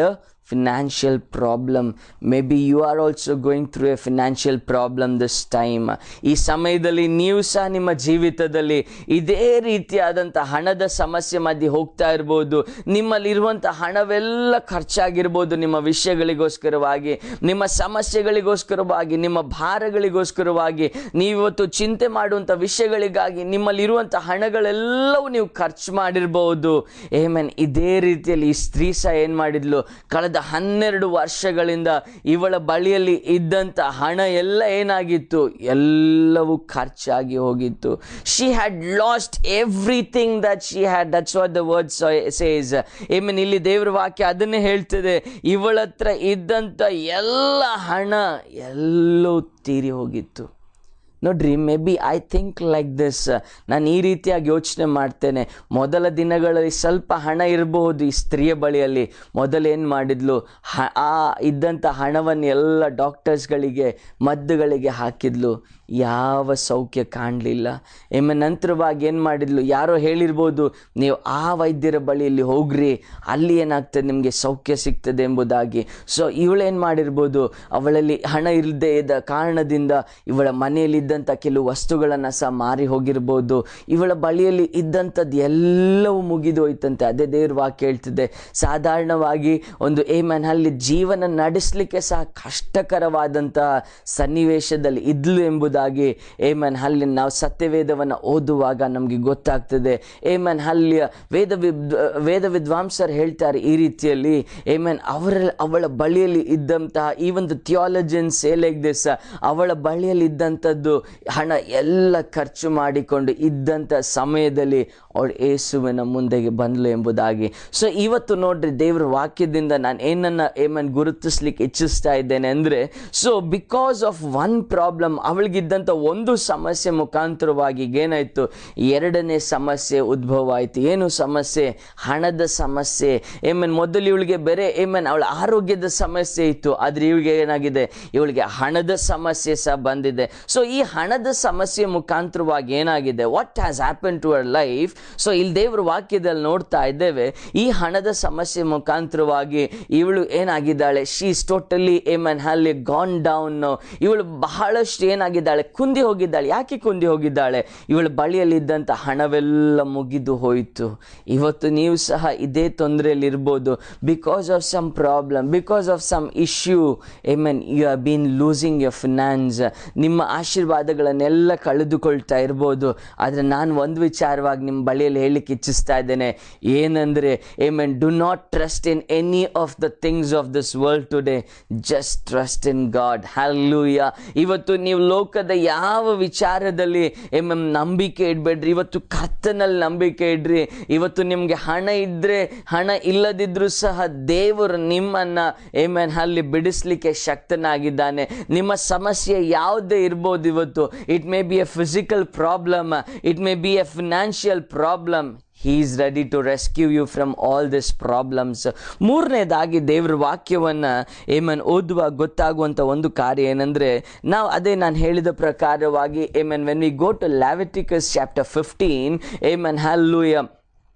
financial problem may be you are also going through a financial problem this time ಈ ಸಮಯದಲ್ಲಿ ನೀವು ಸಹ ನಿಮ್ಮ ಜೀವಿತದಲ್ಲಿ ಇದೇ ರೀತಿಯಾದಂಥ ಹಣದ ಸಮಸ್ಯೆ ಮಧ್ಯೆ ಹೋಗ್ತಾ ಇರ್ಬೋದು ನಿಮ್ಮಲ್ಲಿರುವಂಥ ಹಣವೆಲ್ಲ ಖರ್ಚಾಗಿರ್ಬೋದು ನಿಮ್ಮ ವಿಷಯಗಳಿಗೋಸ್ಕರವಾಗಿ ನಿಮ್ಮ ಸಮಸ್ಯೆಗಳಿಗೋಸ್ಕರವಾಗಿ ನಿಮ್ಮ ಭಾರಗಳಿಗೋಸ್ಕರವಾಗಿ ನೀವಿವತ್ತು ಚಿಂತೆ ಮಾಡುವಂಥ ವಿಷಯಗಳಿಗಾಗಿ ನಿಮ್ಮಲ್ಲಿರುವಂಥ ಹಣಗಳೆಲ್ಲವೂ ನೀವು ಖರ್ಚು ಮಾಡಿರ್ಬೋದು ಏಮನ್ ಇದೇ ರೀತಿಯಲ್ಲಿ ಈ ಸ್ತ್ರೀ ಸಹ ಏನು ಮಾಡಿದ್ಲು ಕಳೆದ ಹನ್ನೆರಡು ವರ್ಷಗಳಿಂದ ಇವಳ ಬಳಿಯಲ್ಲಿ ಇದ್ದಂಥ ಹಣ ಎಲ್ಲ ಏನಾಗಿತ್ತು ಎಲ್ಲವೂ ಖರ್ಚಾಗಿ ಹೋಗಿತ್ತು she had lost everything that she had that's what the word says amen ಇಲ್ಲಿ ದೇವ್ರ ವಾಕ್ಯ ಅದನ್ನೇ ಹೇಳ್ತದೆ ಇವಳ ಹತ್ರ ಇದ್ದಂಥ ಎಲ್ಲ ಹಣ ಎಲ್ಲವೂ ತೀರಿ ಹೋಗಿತ್ತು ನೋಡ್ರಿ may be I think like this ನಾನು ಈ ರೀತಿಯಾಗಿ ಯೋಚನೆ ಮಾಡ್ತೇನೆ ಮೊದಲ ದಿನಗಳಲ್ಲಿ ಸ್ವಲ್ಪ ಹಣ ಇರಬಹುದು ಈ ಸ್ತ್ರೀಯ ಬಳಿಯಲ್ಲಿ ಮೊದಲೇನು ಮಾಡಿದ್ಲು ಹ ಆ ಇದ್ದಂಥ ಹಣವನ್ನು ಎಲ್ಲ ಡಾಕ್ಟರ್ಸ್ಗಳಿಗೆ ಮದ್ದುಗಳಿಗೆ ಹಾಕಿದ್ಲು ಯಾವ ಸೌಖ್ಯ ಕಾಣಲಿಲ್ಲ ಎಮ್ಮೆ ನಂತರವಾಗಿ ಏನು ಮಾಡಿದ್ಲು ಯಾರೋ ಹೇಳಿರ್ಬೋದು ನೀವು ಆ ವೈದ್ಯರ ಬಳಿಯಲ್ಲಿ ಹೋಗ್ರಿ ಅಲ್ಲಿ ಏನಾಗ್ತದೆ ನಿಮಗೆ ಸೌಖ್ಯ ಸಿಗ್ತದೆ ಎಂಬುದಾಗಿ ಸೊ ಇವಳೇನು ಮಾಡಿರ್ಬೋದು ಅವಳಲ್ಲಿ ಹಣ ಇಲ್ಲದೆ ಇದ್ದ ಕಾರಣದಿಂದ ಇವಳ ಮನೆಯಲ್ಲಿದ್ದಂಥ ಕೆಲವು ವಸ್ತುಗಳನ್ನು ಸಹ ಮಾರಿ ಹೋಗಿರ್ಬೋದು ಇವಳ ಬಳಿಯಲ್ಲಿ ಇದ್ದಂಥದ್ದು ಎಲ್ಲವೂ ಮುಗಿದು ಹೋಯ್ತಂತೆ ಅದೇ ದೇವ್ರ ವಾಕ್ಯ ಹೇಳ್ತಿದೆ ಸಾಧಾರಣವಾಗಿ ಒಂದು ಏಮನ್ ಅಲ್ಲಿ ಜೀವನ ನಡೆಸಲಿಕ್ಕೆ ಸಹ ಕಷ್ಟಕರವಾದಂತಹ ಸನ್ನಿವೇಶದಲ್ಲಿ ಇದ್ಲು ಎಂಬುದಾಗಿ ಏಮನ್ ಅಲ್ಲಿ ನಾವು ಸತ್ಯವೇದವನ್ನು ಓದುವಾಗ ನಮಗೆ ಗೊತ್ತಾಗ್ತದೆ ಏಮನ್ ಹಲ್ಲಿಯ ವೇದ ವಿದ್ ವೇದ ವಿದ್ವಾಂಸರು ಹೇಳ್ತಾರೆ ಈ ರೀತಿಯಲ್ಲಿ ಏಮನ್ ಅವರ ಅವಳ ಬಳಿಯಲ್ಲಿ ಇದ್ದಂತಹ ಈ ಒಂದು ಥಿಯಾಲಜನ್ಸ್ ಲೈಕ್ ದಿಸ್ ಅವಳ ಬಳಿಯಲ್ಲಿ ಇದ್ದಂಥದ್ದು ಹಣ ಎಲ್ಲ ಖರ್ಚು ಮಾಡಿಕೊಂಡು ಇದ್ದಂಥ ಸಮಯದಲ್ಲಿ ಅವಳು ಏಸುವಿನ ಮುಂದೆಗೆ ಬಂದ್ಲು ಎಂಬುದಾಗಿ ಸೊ ಇವತ್ತು ನೋಡ್ರಿ ದೇವರ ವಾಕ್ಯದಿಂದ ನಾನು ಏನನ್ನ ಏಮನ್ ಗುರುತಿಸ್ಲಿಕ್ಕೆ ಇಚ್ಛಿಸ್ತಾ ಇದ್ದೇನೆ ಅಂದರೆ so because of one problem ಅವಳಿಗಿದ್ದಂಥ ಒಂದು ಸಮಸ್ಯೆ ಮುಖಾಂತರವಾಗಿ ಏನಾಯಿತು ಎರಡನೇ ಸಮಸ್ಯೆ ಉದ್ಭವ ಆಯಿತು ಏನು ಸಮಸ್ಯೆ ಹಣದ ಸಮಸ್ಯೆ ಏಮನ್ ಮೊದಲು ಇವಳಿಗೆ ಬೇರೆ ಏಮನ್ ಅವಳ ಆರೋಗ್ಯದ ಸಮಸ್ಯೆ ಇತ್ತು ಆದರೆ ಇವಳಿಗೆ ಏನಾಗಿದೆ ಇವಳಿಗೆ ಹಣದ ಸಮಸ್ಯೆ ಸಹ ಬಂದಿದೆ ಸೊ ಈ ಹಣದ ಸಮಸ್ಯೆ ಮುಖಾಂತರವಾಗಿ ಏನಾಗಿದೆ what has happen to our life so ಇಲ್ಲಿ ದೇವ್ರ ವಾಕ್ಯದಲ್ಲಿ ನೋಡ್ತಾ ಇದ್ದೇವೆ ಈ ಹಣದ ಸಮಸ್ಯೆ ಮುಖಾಂತರವಾಗಿ ಇವಳು ಏನಾಗಿದ್ದಾಳೆ she is totally amen wholly gone down ಇವಳು ಬಹಳಷ್ಟು ಏನಾಗಿದ್ದಾಳೆ ಕುಂದಿ ಹೋಗಿದ್ದಾಳೆ ಯಾಕೆ ಕುಂದಿ ಹೋಗಿದ್ದಾಳೆ ಇವಳ ಬಳಿಯಲ್ಲಿದ್ದಂಥ ಹಣವೆಲ್ಲ ಮುಗಿದು ಹೋಯಿತು ಇವತ್ತು ನೀವು ಸಹ ಇದೇ ತೊಂದರೆಯಲ್ಲಿ ಇರ್ಬೋದು because of some problem because of some issue amen you are been losing your finance ನಿಮ್ಮ ಆಶೀರ್ವಾದಗಳನ್ನೆಲ್ಲ ಕಳೆದುಕೊಳ್ತಾ ಇರ್ಬೋದು ಆದರೆ ನಾನು ಒಂದು ವಿಚಾರವಾಗಿ ನಿಮ್ಮ ಬಳಿಯಲ್ಲಿ ಹೇಳಲಿಕ್ಕೆ ಇಚ್ಛಿಸ್ತಾ ಇದ್ದೇನೆ ಏನಂದರೆ amen do not trust in any of the things of this world today just trust in God hallelujah ಇವತ್ತು ನೀವು ಲೋಕದ ಯಾವ ವಿಚಾರದಲ್ಲಿ ಏಮನ್ ನಂಬಿಕೆ ಇಡಬೇಡ್ರಿ ಇವತ್ತು ಕರ್ತನಲ್ಲಿ ನಂಬಿಕೆ ಇಡ್ರಿ ಇವತ್ತು ನಿಮಗೆ ಹಣ ಇದ್ದರೆ ಹಣ ಇಲ್ಲದಿದ್ರೂ ಸಹ ದೇವರು ನಿಮ್ಮನ್ನು ಏಮನ್ ಅಲ್ಲಿ ಬಿಡಿಸ್ಲಿಕ್ಕೆ ಶಕ್ತನಾಗಿದ್ದಾನೆ ನಿಮ್ಮ ಸಮಸ್ಯೆ ಯಾವುದೇ ಇರ್ಬೋದು ಇವತ್ತು it may be a physical problem it may be a financial problem he is ready to rescue you from all this problems ಮೂರನೇದಾಗಿ ದೇವ್ರ ವಾಕ್ಯವನ್ನು ಏಮನ್ ಓದುವಾಗ ಗೊತ್ತಾಗುವಂಥ ಒಂದು ಕಾರ್ಯ ಏನಂದರೆ ನಾವು ಅದೇ ನಾನು ಹೇಳಿದ ಪ್ರಕಾರವಾಗಿ amen when we go to Leviticus chapter fifteen amen hallelujah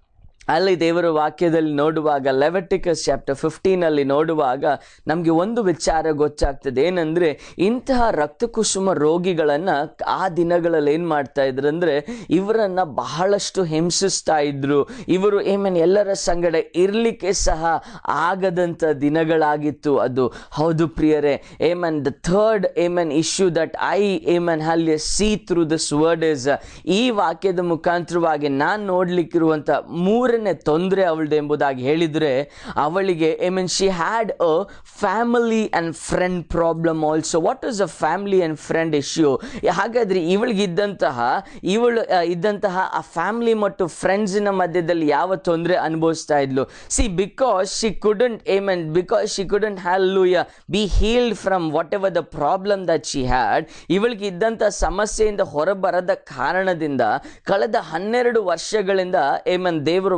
ಅಲ್ಲಿ ದೇವರ ವಾಕ್ಯದಲ್ಲಿ ನೋಡುವಾಗ ಲೆವೆಟಿಕಸ್ ಚಾಪ್ಟರ್ ಫಿಫ್ಟೀನಲ್ಲಿ ನೋಡುವಾಗ ನಮಗೆ ಒಂದು ವಿಚಾರ ಗೊತ್ತಾಗ್ತದೆ ಏನಂದರೆ ಇಂತಹ ರಕ್ತಕುಸುಮ ರೋಗಿಗಳನ್ನು ಆ ದಿನಗಳಲ್ಲಿ ಏನು ಮಾಡ್ತಾ ಇದ್ರು ಅಂದರೆ ಇವರನ್ನು ಬಹಳಷ್ಟು ಹಿಂಸಿಸ್ತಾ ಇದ್ರು ಇವರು ಏಮನ್ ಎಲ್ಲರ ಸಂಗಡ ಇರಲಿಕ್ಕೆ ಸಹ ಆಗದಂಥ ದಿನಗಳಾಗಿತ್ತು ಅದು ಹೌದು ಪ್ರಿಯರೇ amen the third amen issue that I amen ಹಲ್ಲಿ see through this word is ಈ ವಾಕ್ಯದ ಮುಖಾಂತರವಾಗಿ ನಾನು ನೋಡ್ಲಿಕ್ಕಿರುವಂಥ ಮೂರನೇ ತೊಂದರೆ ಅವಳದು ಎಂಬುದಾಗಿ ಹೇಳಿದರೆ ಅವಳಿಗೆ I mean she had a family and friend problem also what is a family and friend issue ಹಾಗಾದರೆ ಇವಳಿಗಿದ್ದಂತಹ ಇವಳು ಆ, ಇದ್ದಂತಹ ಆ ಫ್ಯಾಮಿಲಿ ಮತ್ತು ಫ್ರೆಂಡ್ಸಿನ ಮಧ್ಯದಲ್ಲಿ ಯಾವ ತೊಂದರೆ ಅನುಭವಿಸ್ತಾ ಇದ್ಲು see because she couldn't amen because she couldn't hallelujah be healed from whatever the problem that she had ಇವಳಿಗೆ ಇದ್ದಂಥ ಸಮಸ್ಯೆಯಿಂದ ಹೊರಬರದ ಕಾರಣದಿಂದ ಕಳೆದ ಹನ್ನೆರಡು ವರ್ಷಗಳಿಂದ ಏಮನ್ ದೇವರು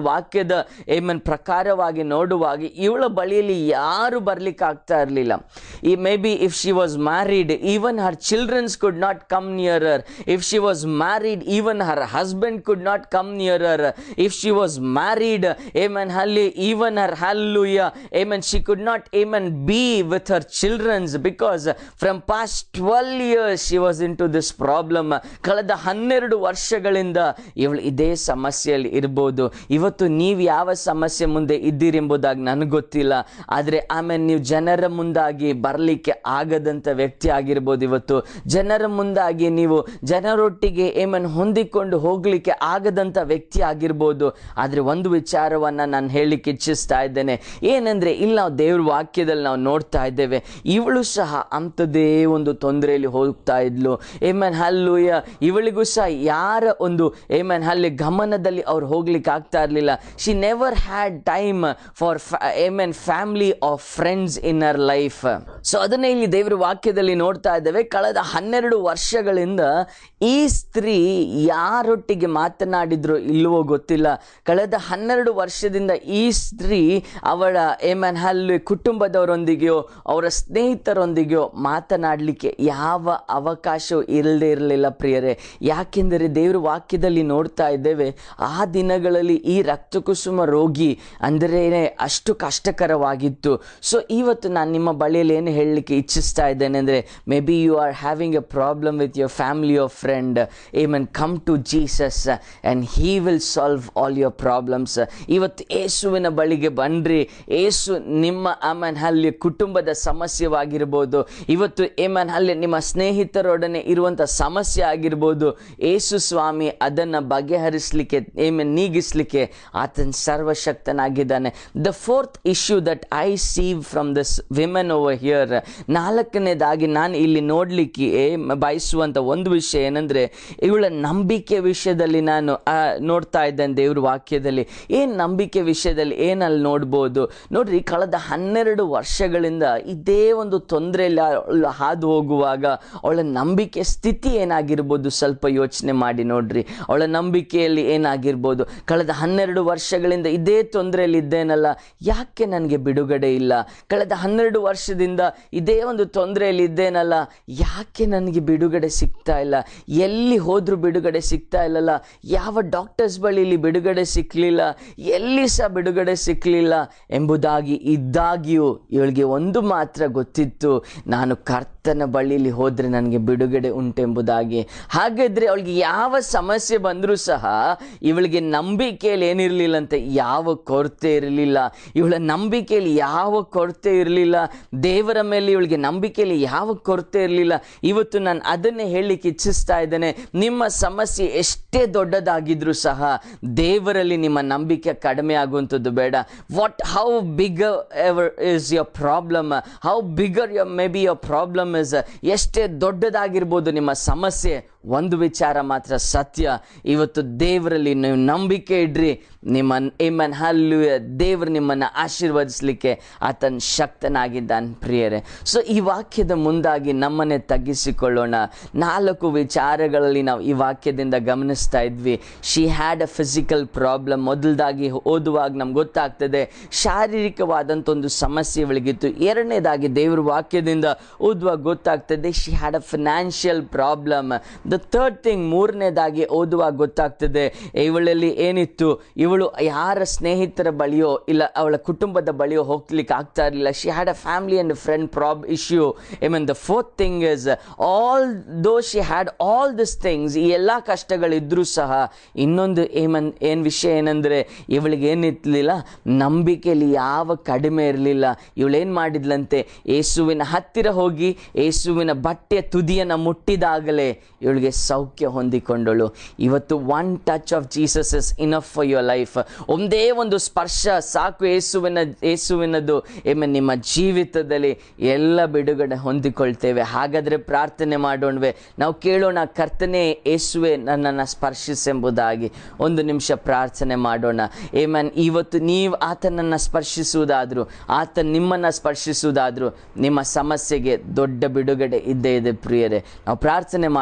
ವಾಕ್ಯದ ಏಮನ್ ಪ್ರಕಾರವಾಗಿ ನೋಡುವಾಗ ಇವಳ ಬಳಿಯಲ್ಲಿ ಯಾರು ಬರ್ಲಿಕ್ಕೆ ಆಗ್ತಾ ಇರಲಿಲ್ಲ ಈ may be if she was married even her childrens could not come nearer if she was married even her husband could not come nearer if she was married amen ಹಲ್ಲಿ even her hallelujah amen she could not amen be with her childrens because from past twelve years she was in to this problem ಕಳೆದ ಹನ್ನೆರಡು ವರ್ಷಗಳಿಂದ ಇವಳು ಇದೇ ಸಮಸ್ಯೆಯಲ್ಲಿ ಇರ್ಬೋದು ಇವತ್ತು ನೀವು ಯಾವ ಸಮಸ್ಯೆ ಮುಂದೆ ಇದ್ದೀರಿ ಎಂಬುದಾಗಿ ನನಗೆ ಗೊತ್ತಿಲ್ಲ ಆದರೆ ಆಮೇಲೆ ನೀವು ಜನರ ಮುಂದಾಗಿ ಬರಲಿಕ್ಕೆ ಆಗದಂಥ ವ್ಯಕ್ತಿ ಆಗಿರ್ಬೋದು ಇವತ್ತು ಜನರ ಮುಂದಾಗಿ ನೀವು ಜನರೊಟ್ಟಿಗೆ ಏಮನ್ ಹೊಂದಿಕೊಂಡು ಹೋಗಲಿಕ್ಕೆ ಆಗದಂಥ ವ್ಯಕ್ತಿ ಆಗಿರ್ಬೋದು ಆದರೆ ಒಂದು ವಿಚಾರವನ್ನು ನಾನು ಹೇಳಲಿಕ್ಕೆ ಇಚ್ಛಿಸ್ತಾ ಇದ್ದೇನೆ ಏನಂದರೆ ಇಲ್ಲಿ ನಾವು ದೇವ್ರ ವಾಕ್ಯದಲ್ಲಿ ನಾವು ನೋಡ್ತಾ ಇದ್ದೇವೆ ಇವಳು ಸಹ ಅಂಥದ್ದೇ ಒಂದು ತೊಂದರೆಯಲ್ಲಿ ಹೋಗ್ತಾ ಇದ್ಲು ಏಮನ್ ಹಲ್ಲುಯ ಇವಳಿಗೂ ಸಹ ಯಾರ ಒಂದು ಏಮನ್ ಹಲ್ಲಿ ಗಮನದಲ್ಲಿ ಅವ್ರು ಹೋಗ್ಲಿಕ್ಕೆ ಆಗ್ತಾ ಇರಲಿಲ್ಲ she never had time for amen family of friends in her life so ಅದನ್ನೇ ಇಲ್ಲಿ ದೇವರ ವಾಕ್ಯದಲ್ಲಿ ನೋಡ್ತಾ ಇದ್ದೇವೆ ಕಳೆದ ಹನ್ನೆರಡು ವರ್ಷಗಳಿಂದ ಈ ಸ್ತ್ರೀ ಯಾರೊಟ್ಟಿಗೆ ಮಾತನಾಡಿದ್ರು ಇಲ್ಲವೋ ಗೊತ್ತಿಲ್ಲ ಕಳೆದ ಹನ್ನೆರಡು ವರ್ಷದಿಂದ ಈ ಸ್ತ್ರೀ ಅವಳ ಏಮನ್ ಹಲ್ಲಿ ಕುಟುಂಬದವರೊಂದಿಗೆಯೋ ಅವರ ಸ್ನೇಹಿತರೊಂದಿಗೆಯೋ ಮಾತನಾಡಲಿಕ್ಕೆ ಯಾವ ಅವಕಾಶವೂ ಇಲ್ಲದೆ ಇರಲಿಲ್ಲ ಪ್ರಿಯರೇ ಯಾಕೆಂದರೆ ದೇವರ ವಾಕ್ಯದಲ್ಲಿ ನೋಡ್ತಾ ಇದ್ದೇವೆ ಆ ದಿನಗಳಲ್ಲಿ ಈ ರಕ್ತಕುಸುಮ ರೋಗಿ ಅಂದರೆ ಅಷ್ಟು ಕಷ್ಟಕರವಾಗಿತ್ತು ಸೊ ಇವತ್ತು ನಾನು ನಿಮ್ಮ ಬಳಿಯಲ್ಲಿ ಏನು ಹೇಳಲಿಕ್ಕೆ ಇಚ್ಛಿಸ್ತಾ ಇದ್ದೇನೆ ಅಂದರೆ may be you are having a problem with your family of friend amen come to Jesus and he will solve all your problems ಇವತ್ತು ಏಸುವಿನ ಬಳಿಗೆ ಬನ್ರಿ ಏಸು ನಿಮ್ಮ ಆಮನ್ ಅಲ್ಲಿ ಕುಟುಂಬದ ಸಮಸ್ಯೆವಾಗಿರ್ಬೋದು ಇವತ್ತು ಏಮನ್ ಅಲ್ಲಿ ನಿಮ್ಮ ಸ್ನೇಹಿತರೊಡನೆ ಇರುವಂಥ ಸಮಸ್ಯೆ ಆಗಿರ್ಬೋದು ಏಸು ಸ್ವಾಮಿ ಅದನ್ನು ಬಗೆಹರಿಸಲಿಕ್ಕೆ ಏಮನ್ ನೀಗಿಸಲಿಕ್ಕೆ ಆತನ ಸರ್ವಶಕ್ತನಾಗಿದ್ದಾನೆ the fourth issue that I see from this women over here ನಾಲ್ಕನೇದಾಗಿ ನಾನು ಇಲ್ಲಿ ನೋಡಲಿಕ್ಕೆ ಬಯಸುವಂಥ ಒಂದು ವಿಷಯ ಏನಂದರೆ ಇವಳ ನಂಬಿಕೆ ವಿಷಯದಲ್ಲಿ ನಾನು ಆ, ನೋಡ್ತಾ ಇದ್ದೇನೆ ದೇವ್ರ ವಾಕ್ಯದಲ್ಲಿ ಏನು ನಂಬಿಕೆ ವಿಷಯದಲ್ಲಿ ಏನಲ್ಲಿ ನೋಡ್ಬೋದು ನೋಡ್ರಿ ಕಳೆದ ಹನ್ನೆರಡು ವರ್ಷಗಳಿಂದ ಇದೇ ಒಂದು ತೊಂದರೆಯಲ್ಲಿ ಅವಳು ಹಾದು ಹೋಗುವಾಗ ಅವಳ ನಂಬಿಕೆ ಸ್ಥಿತಿ ಏನಾಗಿರ್ಬೋದು ಸ್ವಲ್ಪ ಯೋಚನೆ ಮಾಡಿ ನೋಡ್ರಿ ಅವಳ ನಂಬಿಕೆಯಲ್ಲಿ ಏನಾಗಿರ್ಬೋದು ಕಳೆದ ಹನ್ನೆರಡು ವರ್ಷಗಳಿಂದ ಇದೇ ತೊಂದರೆಯಲ್ಲಿ ಇದ್ದೇನಲ್ಲ ಯಾಕೆ ನನಗೆ ಬಿಡುಗಡೆ ಇಲ್ಲ ಕಳೆದ ಹನ್ನೆರಡು ವರ್ಷದಿಂದ ಇದೇ ಒಂದು ತೊಂದರೆಯಲ್ಲಿ ಇದ್ದೇನಲ್ಲ ಯಾಕೆ ನನಗೆ ಬಿಡುಗಡೆ ಸಿಗ್ತಾ ಇಲ್ಲ ಎಲ್ಲಿ ಹೋದ್ರೂ ಬಿಡುಗಡೆ ಸಿಗ್ತಾ ಇಲ್ಲಲ್ಲ ಯಾವ ಡಾಕ್ಟರ್ಸ್ ಬಳಿಲಿ ಬಿಡುಗಡೆ ಸಿಕ್ಕಲಿಲ್ಲ ಎಲ್ಲಿ ಸಹ ಬಿಡುಗಡೆ ಸಿಕ್ಕಲಿಲ್ಲ ಎಂಬುದಾಗಿ ಇದ್ದಾಗಿಯೂ ಇವಳಿಗೆ ಒಂದು ಮಾತ್ರ ಗೊತ್ತಿತ್ತು ನಾನು ಕರ್ತನ ಬಳಿಲಿ ಹೋದರೆ ನನಗೆ ಬಿಡುಗಡೆ ಉಂಟೆಂಬುದಾಗಿ ಹಾಗಾದರೆ ಅವಳಿಗೆ ಯಾವ ಸಮಸ್ಯೆ ಬಂದರೂ ಸಹ ಇವಳಿಗೆ ನಂಬಿಕೆಯಲ್ಲಿ ಏನಿರಲಿಲ್ಲಂತೆ ಯಾವ ಕೊರತೆ ಇರಲಿಲ್ಲ ಇವಳ ನಂಬಿಕೆಯಲ್ಲಿ ಯಾವ ಕೊರತೆ ಇರಲಿಲ್ಲ ದೇವರ ಮೇಲೆ ಇವಳಿಗೆ ನಂಬಿಕೆಯಲ್ಲಿ ಯಾವ ಕೊರತೆ ಇರಲಿಲ್ಲ ಇವತ್ತು ನಾನು ಅದನ್ನೇ ಹೇಳಲಿಕ್ಕೆ ಇಚ್ಛಿಸ್ತಾ ಇದ್ದೇನೆ ನಿಮ್ಮ ಸಮಸ್ಯೆ ಎಷ್ಟೇ ದೊಡ್ಡದಾಗಿದ್ರೂ ಸಹ ದೇವರಲ್ಲಿ ನಿಮ್ಮ ನಂಬಿಕೆ ಕಡಿಮೆ ಆಗುವಂಥದ್ದು ಬೇಡ what how bigger ever is your problem how bigger your may be your problem is ಎಷ್ಟೇ ದೊಡ್ಡದಾಗಿರ್ಬೋದು ನಿಮ್ಮ ಸಮಸ್ಯೆ ಒಂದು ವಿಚಾರ ಮಾತ್ರ ಸತ್ಯ ಇವತ್ತು ದೇವರಲ್ಲಿ ನೀವು ನಂಬಿಕೆ ಇಡ್ರಿ ನಿಮ್ಮ ಏಮನ್ ಹಲ್ಲು ದೇವರು ನಿಮ್ಮನ್ನು ಆಶೀರ್ವದಿಸಲಿಕ್ಕೆ ಆತನ ಶಕ್ತನಾಗಿದ್ದಾನೆ ಪ್ರಿಯರೇ ಸೊ ಈ ವಾಕ್ಯದ ಮುಂದಾಗಿ ನಮ್ಮನ್ನೇ ತಗ್ಗಿಸಿಕೊಳ್ಳೋಣ ನಾಲ್ಕು ವಿಚಾರಗಳಲ್ಲಿ ನಾವು ಈ ವಾಕ್ಯದಿಂದ ಗಮನಿಸ್ತಾ ಇದ್ವಿ she had a physical problem ಮೊದಲದಾಗಿ ಓದುವಾಗ ನಮ್ಗೆ ಗೊತ್ತಾಗ್ತದೆ ಶಾರೀರಿಕವಾದಂಥ ಒಂದು ಸಮಸ್ಯೆ ಇವಳಿಗಿತ್ತು ಎರಡನೇದಾಗಿ ದೇವ್ರ ವಾಕ್ಯದಿಂದ ಓದುವಾಗ ಗೊತ್ತಾಗ್ತದೆ she had a financial problem the third thing ಮೂರನೇದಾಗಿ ಓದುವಾಗ ಗೊತ್ತಾಗ್ತದೆ ಇವಳಲ್ಲಿ ಏನಿತ್ತು ಇವಳು ಯಾರ ಸ್ನೇಹಿತರ ಬಳಿಯೋ ಇಲ್ಲ ಅವಳ ಕುಟುಂಬದ ಬಳಿಯೋ ಹೋಗ್ಲಿಕ್ಕೆ ಆಗ್ತಾ ಇರಲಿಲ್ಲ she had a family and friend prob issue I mean the fourth thing is although she had all this things ಈ ಎಲ್ಲ ಕಷ್ಟಗಳಿದ್ರೂ ಸಹ ಇನ್ನೊಂದು ಏಮನ್ ಏನು ವಿಷಯ ಏನಂದರೆ ಇವಳಿಗೆ ಏನಿರ್ಲಿಲ್ಲ ನಂಬಿಕೆಯಲ್ಲಿ ಯಾವ ಕಡಿಮೆ ಇರಲಿಲ್ಲ ಇವಳೇನು ಮಾಡಿದ್ಲಂತೆ ಏಸುವಿನ ಹತ್ತಿರ ಹೋಗಿ ಏಸುವಿನ ಬಟ್ಟೆಯ ತುದಿಯನ್ನು ಮುಟ್ಟಿದಾಗಲೇ ಇವಳಿಗೆ ಸೌಖ್ಯ ಹೊಂದಿಕೊಂಡಳು ಇವತ್ತು one touch of Jesus is enough for your life ಒಂದೇ ಒಂದು ಸ್ಪರ್ಶ ಸಾಕು ಏಸುವಿನ ಏಸುವಿನದು ಏಮೆ ನಿಮ್ಮ ಜೀವಿತದಲ್ಲಿ ಎಲ್ಲ ಬಿಡುಗಡೆ ಹೊಂದಿಕೊಳ್ತೇವೆ ಹಾಗಾದರೆ ಪ್ರಾರ್ಥನೆ ಮಾಡೋಣವೆ ನಾವು ಕೇಳೋಣ ಕರ್ತನೆ ಏಸುವೆ ನನ್ನನ್ನು ಸ್ಪರ್ಶಿಸೆಂಬುದಾಗಿ ಒಂದು ನಿಮಿಷ ಪ್ರಾರ್ಥನೆ ಮಾಡೋಣ ಏಮನ್ ಇವತ್ತು ನೀವು ಆತನನ್ನು ಸ್ಪರ್ಶಿಸುವುದಾದರೂ ಆತ ನಿಮ್ಮನ್ನು ಸ್ಪರ್ಶಿಸುವುದಾದರೂ ನಿಮ್ಮ ಸಮಸ್ಯೆಗೆ ದೊಡ್ಡ ಬಿಡುಗಡೆ ಇದ್ದೇ ಇದೆ ಪ್ರಿಯರೇ ನಾವು ಪ್ರಾರ್ಥನೆ ಮಾಡೋಣವೆ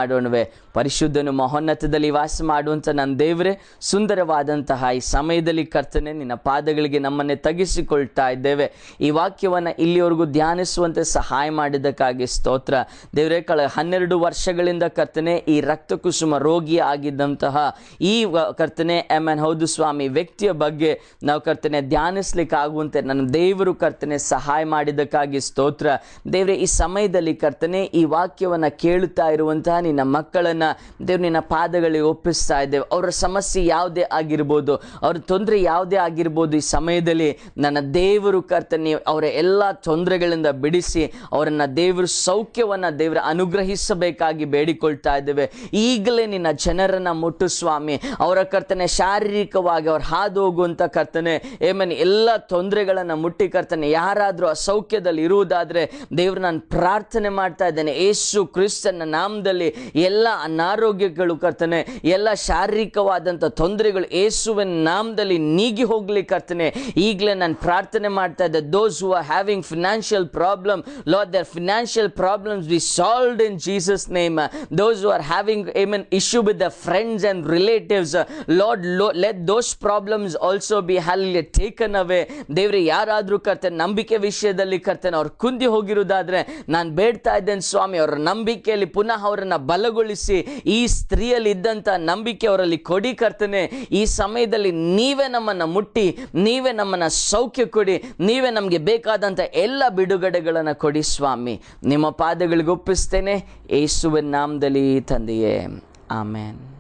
ಪರಿಶುದ್ಧನು ಮಹೋನ್ನತದಲ್ಲಿ ವಾಸ ಮಾಡುವಂಥ ನನ್ನ ದೇವರೇ ಸುಂದರವಾದಂತಹ ಈ ಸಮಯದಲ್ಲಿ ಕರ್ತನೆ ನಿನ್ನ ಪಾದಗಳಿಗೆ ನಮ್ಮನ್ನೇ ತಗ್ಗಿಸಿಕೊಳ್ತಾ ಇದ್ದೇವೆ ಈ ವಾಕ್ಯವನ್ನು ಇಲ್ಲಿವರೆಗೂ ಧ್ಯಾನಿಸುವಂತೆ ಸಹಾಯ ಮಾಡಿದ್ದಕ್ಕಾಗಿ ಸ್ತೋತ್ರ ದೇವರೇ ಕಳ ಹನ್ನೆರಡು ವರ್ಷಗಳಿಂದ ಕರ್ತನೆ ಈ ರಕ್ತ ಕುಸುಮ ರೋಗಿ ಆಗಿದ್ದಂತಹ ಈ ವ- ಕರ್ತನೆ ಎಮ್ ಎನ್ ಹೌದು ಸ್ವಾಮಿ ವ್ಯಕ್ತಿಯ ಬಗ್ಗೆ ನಾವು ಕರ್ತನೆ ಧ್ಯಾನಿಸ್ಲಿಕ್ಕೆ ಆಗುವಂತೆ ನನ್ನ ದೇವರು ಕರ್ತನೆ ಸಹಾಯ ಮಾಡಿದ್ದಕ್ಕಾಗಿ ಸ್ತೋತ್ರ ದೇವರೇ ಈ ಸಮಯದಲ್ಲಿ ಕರ್ತನೆ ಈ ವಾಕ್ಯವನ್ನು ಕೇಳುತ್ತಾ ಇರುವಂತಹ ನಿನ್ನ ಮಕ್ಕಳನ್ನ ದೇವ್ರು ನಿನ್ನ ಪಾದಗಳಿಗೆ ಒಪ್ಪಿಸ್ತಾ ಇದ್ದೇವೆ ಅವರ ಸಮಸ್ಯೆ ಯಾವುದೇ ಆಗಿರ್ಬೋದು ಅವ್ರ ತೊಂದರೆ ಯಾವುದೇ ಆಗಿರ್ಬೋದು ಈ ಸಮಯದಲ್ಲಿ ನನ್ನ ದೇವರು ಕರ್ತನೆ ಅವರ ಎಲ್ಲ ತೊಂದರೆಗಳಿಂದ ಬಿಡಿಸಿ ಅವರನ್ನ ದೇವರು ಸೌಖ್ಯವನ್ನು ದೇವರ ಅನುಗ್ರಹಿಸಬೇಕಾಗಿ ಬೇಡಿಕೊಳ್ತಾ ಇದ್ದೇವೆ ಈಗಲೇ ನಿನ್ನ ಜನರನ್ನ ಮುಟ್ಟು ಸ್ವಾಮಿ ಅವರ ಕರ್ತನೆ ಶಾರೀರಿಕವಾಗಿ ಅವ್ರು ಹಾದು ಹೋಗುವಂತ ಕರ್ತನೆ ಏಮನ್ ಎಲ್ಲ ತೊಂದರೆಗಳನ್ನು ಮುಟ್ಟಿ ಕರ್ತನೆ ಯಾರಾದರೂ ಅಸೌಖ್ಯದಲ್ಲಿ ಇರುವುದಾದ್ರೆ ದೇವ್ರು ನಾನು ಪ್ರಾರ್ಥನೆ ಮಾಡ್ತಾ ಇದ್ದೇನೆ ಏಸು ಕ್ರಿಸ್ತನ ನಾಮದಲ್ಲಿ ಎಲ್ಲ ಅನಾರೋಗ್ಯಗಳು ಕರ್ತನೆ ಎಲ್ಲ ಶಾರೀರಿಕವಾದಂಥ ತೊಂದರೆಗಳು ಏಸುವಿನ ನಾಮದಲ್ಲಿ ನೀಗಿ ಹೋಗ್ಲಿ ಕರ್ತನೆ ಈಗಲೇ ನಾನು ಪ್ರಾರ್ಥನೆ ಮಾಡ್ತಾ ಇದ್ದೆ those who are having financial problem lot their financial problems we solved in Jesus name those who are having amen issue with the friends and relatives Lord let those problems also be wholly taken away ದೇವ್ರೆ ಯಾರಾದರೂ ಕರ್ತನೆ ನಂಬಿಕೆ ವಿಷಯದಲ್ಲಿ ಕರ್ತನೆ ಅವ್ರು ಕುಂದಿ ಹೋಗಿರುವುದಾದ್ರೆ ನಾನು ಬೇಡ್ತಾ ಇದ್ದೇನೆ ಸ್ವಾಮಿ ಅವರ ನಂಬಿಕೆಯಲ್ಲಿ ಪುನಃ ಅವರನ್ನ ಬಲಗೊಳಿಸಿ ಈ ಸ್ತ್ರೀಯಲ್ಲಿ ಇದ್ದಂಥ ನಂಬಿಕೆ ಅವರಲ್ಲಿ ಕೊಡಿ ಕರ್ತನೆ ಈ ಸಮಯದಲ್ಲಿ ನೀವೇ ನಮ್ಮನ್ನು ಮುಟ್ಟಿ ನೀವೇ ನಮ್ಮನ್ನು ಸೌಖ್ಯ ಕೊಡಿ ನೀವೇ ನಮಗೆ ಬೇಕಾದಂಥ ಎಲ್ಲ ಬಿಡುಗಡೆಗಳನ್ನು ಕೊಡಿ ಸ್ವಾಮಿ ನಿಮ್ಮ ಪಾದಗಳಿಗೆ ಒಪ್ಪಿಸ್ತೇನೆ ಯೇಸುವಿನ ನಾಮದಲ್ಲಿ ತಂದೆಯೇ ಆಮೇನ್